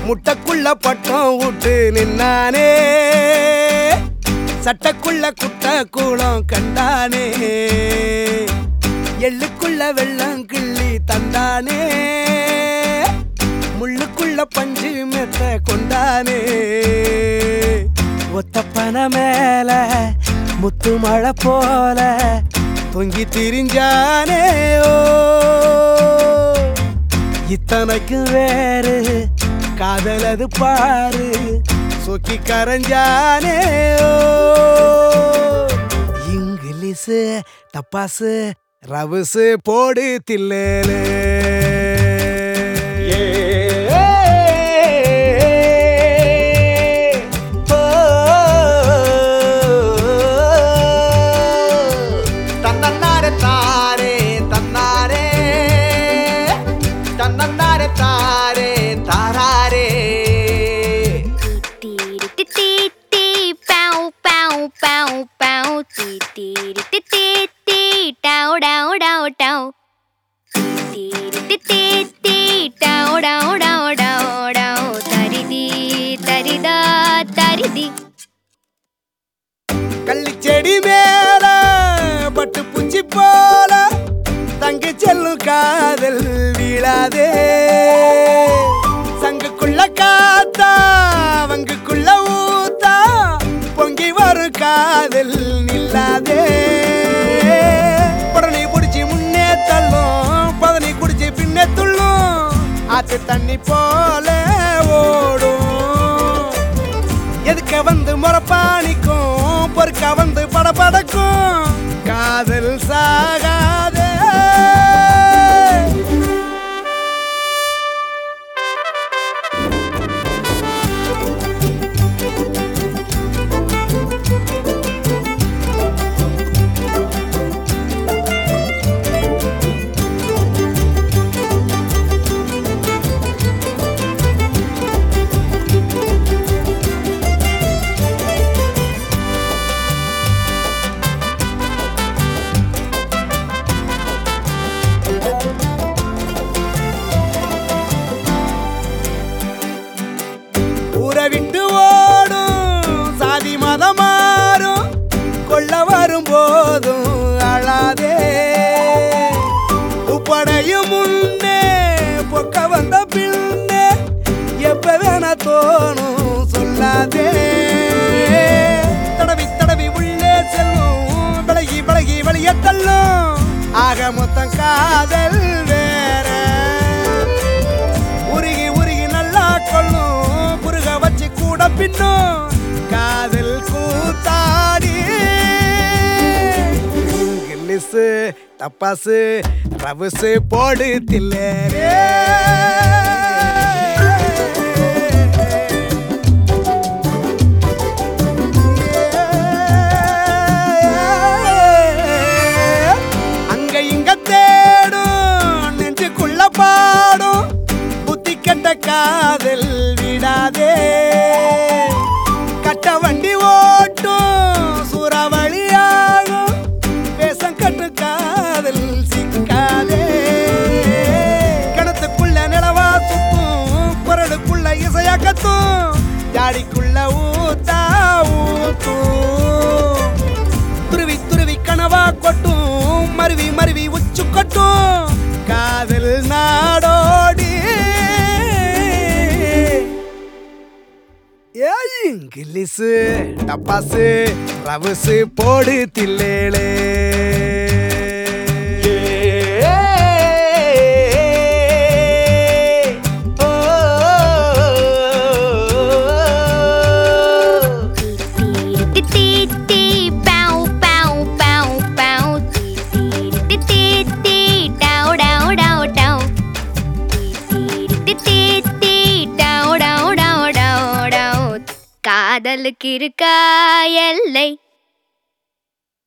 முட்டைக்குள்ள பட்டம் விட்டு நின்னானே சட்டக்குள்ள குட்ட கூளம் கண்டானே எள்ளுக்குள்ள வெள்ளம் கிள்ளி தந்தானே முள்ளுக்குள்ள பஞ்சு மெத்த கொண்டானே ஒத்த பன மேல முத்து மழை போல தொங்கி திரிஞ்சானே ஓ இத்தனைக்கும் வேறு காதலது பாரு சொக்கி கரைஞ்சானே ஓ இங்கிலீஷு டப்பாசு ரவுசு போடு தில்லேலே தன்னன்னாரே தாரே தன்னாரே தன்னன்னாரே தாரே தாராரே Tiri ti ti ti pow pow pow pow tiri ti ti ti dow dow dow dow tiri ti ti ti dow dow dow dow dow taridi tarida taridi கள்ளிச்செடி மேல பட்டு பூச்சி போல தங்கி செல்லும் காதல் வீழாதே சங்குக்குள்ள காத்தா வங்குக்குள்ள ஊத்தா பொங்கி வரும் காதல் நில்லாதே உடனே புடிச்சு முன்னே தள்ளும் பதனி குடிச்சு பின்னே துள்ளும் ஆத்து தண்ணி போல ஓடும் எதுக்க வந்து முறப்பாணிக்கும் பொறுக்க வந்து படபடக்கும் காதல் சாகாதே ஊரை விட்டு ஓடும் சாதி மதம் மாறும் கொள்ள வரும் போதும் அழாதே உப்படையும் முன்னே பொக்க வந்த பின்னே எப்ப வேணா தோணும் சொல்லாதே தடவி தடவி உள்ளே செல்லும் விலகி விலகி வழிய தள்ளும் ஆக மொத்தம் காதல் வேற உருகி உருகி நல்லா கொள்ளும் குறுக வச்சு கூட பின்னும் காதல் கூத்தாடி இங்கிலீஷு டப்பாசு ரவுசு போடு தில்லேரே அங்க இங்க தேடும் நெஞ்சுக்குள்ள பாடும் புத்தி கெட்ட காதல் விடாதே கட்ட வண்டி ஓட்டும் சூறாவளியாகும் வேஷம் கட்டு காதல் சிக்காதே கிணத்துக்குள்ள நிலவா சுத்தும் குரலுக்குள்ள இசையா கத்தும் ஜாடிக்குள்ள ஊத்தா ஊத்தும் துருவி துருவி கனவா கொட்டும் மருவி மருவி உச்சு கொட்டும் காதல் நாடோடி ஏய் இங்கிலீஷு டப்பாசு ரவுசு போடு தில்லேலே tiri ti ti ti pow pow pow pow tiri ti ti ti dow dow dow dow tiri ti ti ti dow dow dow dow dow காதலுக்கு இருக்கா எல்லை